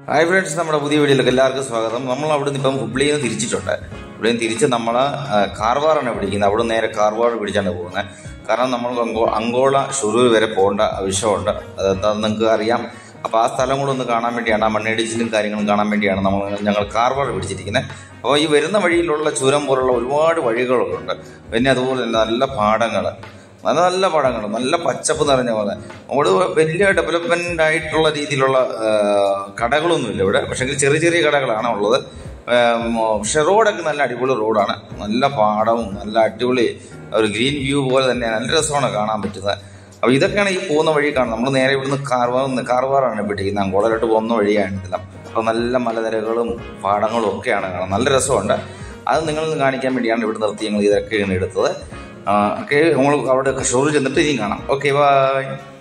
hi friends നമ്മുടെ പുതിയ വീഡിയോയിലേക്ക് എല്ലാവർക്കും സ്വാഗതം നമ്മൾ അവിടെ നിന്ന് ഇപ്പം ഹുബ്ലിയിൽ നിന്ന് തിരിച്ചിട്ടുണ്ട് ഹുബ്ലിയിൽ നിന്ന് തിരിച്ച് നമ്മൾ കാർവാറാണ് പിടിക്കുന്നത് അവിടെ നേരെ കാർവാർ പിടിച്ചാണ് പോകുന്നത് കാരണം നമ്മൾ അങ്കോ അങ്കോള ഷുറൂർ വരെ പോകേണ്ട ആവശ്യമുണ്ട് അതെന്താണെന്ന് നിങ്ങൾക്ക് അറിയാം അപ്പോൾ ആ സ്ഥലം കൂടെ ഒന്ന് കാണാൻ വേണ്ടിയാണ് ആ മണ്ണിടിച്ചിലും കാര്യങ്ങളും കാണാൻ വേണ്ടിയാണ് നമ്മൾ ഞങ്ങൾ കാർവാർ പിടിച്ചിരിക്കുന്നത് അപ്പോൾ ഈ വരുന്ന വഴിയിലുള്ള ചുരം പോലുള്ള ഒരുപാട് വഴികളുണ്ട് പിന്നെ അതുപോലെ തന്നെ നല്ല പാടങ്ങൾ നല്ല നല്ല പടങ്ങൾ നല്ല പച്ചപ്പ് നിറഞ്ഞ പോലെ അവിടെ വലിയ ഡെവലപ്മെന്റ് ആയിട്ടുള്ള രീതിയിലുള്ള ആ, കടകളൊന്നുമില്ല ഇവിടെ പക്ഷേ ചെറിയ ചെറിയ കടകളാണ് ഉള്ളത് ഉം, പക്ഷെ റോഡൊക്കെ നല്ല അടിപൊളി റോഡാണ് നല്ല പാടവും നല്ല അടിപൊളി ഒരു ഗ്രീൻ വ്യൂ പോലെ തന്നെ നല്ല രസമാണ് കാണാൻ പറ്റുന്നത് അപ്പോൾ ഇതൊക്കെയാണ് ഈ പോകുന്ന വഴി കാണുന്നത് നമ്മൾ നേരെ ഇവിടുന്ന് കാർവാർ കാർവാറാണ് പിടിക്കുന്നത് അങ്കോളയിലോട്ട് പോകുന്ന വഴിയാണ് അപ്പോൾ നല്ല മലനിരകളും പാടങ്ങളും ഒക്കെയാണ് കാണാൻ നല്ല രസമുണ്ട് അത് നിങ്ങളിൽ കാണിക്കാൻ വേണ്ടിയാണ് ഇവിടെ നിർത്തി ഞങ്ങൾ ഇതൊക്കെയാണ് എടുത്തത് ഓക്കെ നമ്മൾ അവിടെ ഷോറിൽ ചെന്നിട്ട് ഇനിയും കാണാം ഓക്കെ ബൈ